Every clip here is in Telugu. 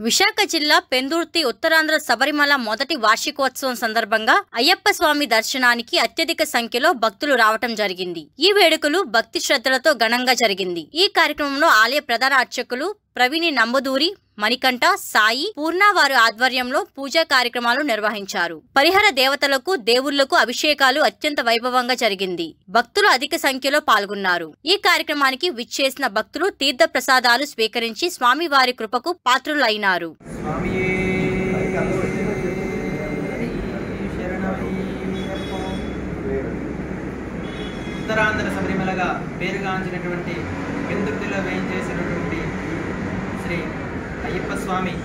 విశాఖ జిల్లా పెందుర్తి ఉత్తరాంధ్ర శబరిమల మొదటి వార్షికోత్సవం సందర్భంగా అయ్యప్ప స్వామి దర్శనానికి అత్యధిక సంఖ్యలో భక్తులు రావటం జరిగింది ఈ వేడుకలు భక్తి శ్రద్ధలతో ఘనంగా జరిగింది ఈ కార్యక్రమంలో ఆలయ ప్రధాన అర్చకులు ప్రవీణి నంబదూరి మణికంఠ సాయి పూర్ణ వారి ఆధ్వర్యంలో పూజా కార్యక్రమాలు నిర్వహించారు పరిహర దేవతలకు దేవుళ్లకు అభిషేకాలు అత్యంత వైభవంగా జరిగింది భక్తులు అధిక సంఖ్యలో పాల్గొన్నారు ఈ కార్యక్రమానికి విచ్చేసిన భక్తులు తీర్థ ప్రసాదాలు స్వీకరించి స్వామివారి కృపకు పాత్రులైనారు స్వామియే శరణమయ్యప్ప. ఉత్తరాంధ్ర శబరిమలగా పేరుగాంచినటువంటి పెందుర్తిలో వేయించేసినటువంటి శ్రీ అయ్యప్ప స్వామి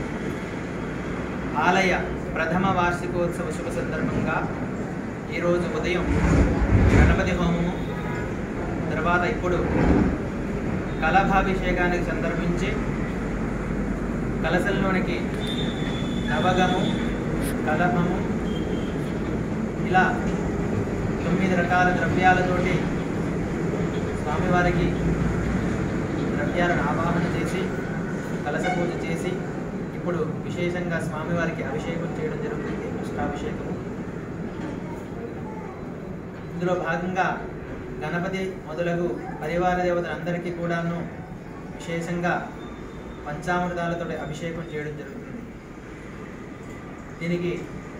ఆలయ ప్రథమ వార్షికోత్సవ శుభ సందర్భంగా ఈరోజు ఉదయం గణపతి హోమము తర్వాత ఇప్పుడు కలభాభిషేకానికి సందర్భించి కలశంలోనికి నవగము కలభము ఇలా తొమ్మిది రకాల ద్రవ్యాలతోటి స్వామివారికి ద్రవ్యాలను ఆవాహన చేసి కలశ పూజ చేసి ఇప్పుడు విశేషంగా స్వామివారికి అభిషేకం చేయడం జరుగుతుంది అష్టాభిషేకము ఇందులో భాగంగా గణపతి మొదలగు పరివార దేవతలందరికీ కూడాను విశేషంగా పంచామృతాలతో అభిషేకం చేయడం జరుగుతుంది దీనికి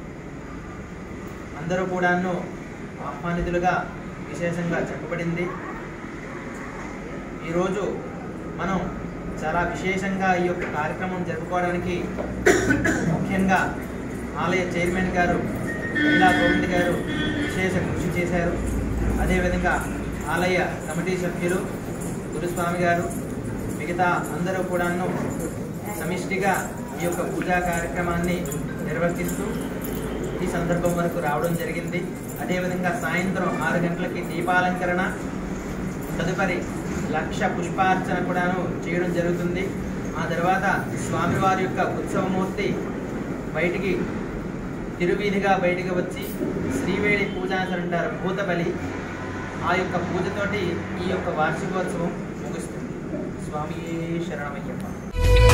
అందరూ కూడాను ఆహ్వానితులుగా విశేషంగా చెప్పబడింది ఈరోజు మనం చాలా విశేషంగా ఈ యొక్క కార్యక్రమం జరుపుకోవడానికి ముఖ్యంగా ఆలయ చైర్మన్ గారు ఇలా గోవింద్ గారు విశేష కృషి చేశారు అదేవిధంగా ఆలయ కమిటీ సభ్యులు గురుస్వామి గారు మిగతా అందరూ కూడాను సమిష్టిగా ఈ యొక్క పూజా కార్యక్రమాన్ని నిర్వర్తిస్తూ ఈ సందర్భం వరకు రావడం జరిగింది అదేవిధంగా సాయంత్రం ఆరు గంటలకి దీపాలంకరణ తదుపరి లక్ష పుష్పార్చన కూడాను చేయడం జరుగుతుంది ఆ తర్వాత స్వామివారి యొక్క ఉత్సవమూర్తి బయటికి తిరువీధిగా బయటికి వచ్చి శ్రీవేణి పూజాసలు అంటారు భూతబలి ఆ యొక్క పూజతోటి ఈ యొక్క వార్షికోత్సవం ముగుస్తుంది స్వామి శరణమయ్యప్ప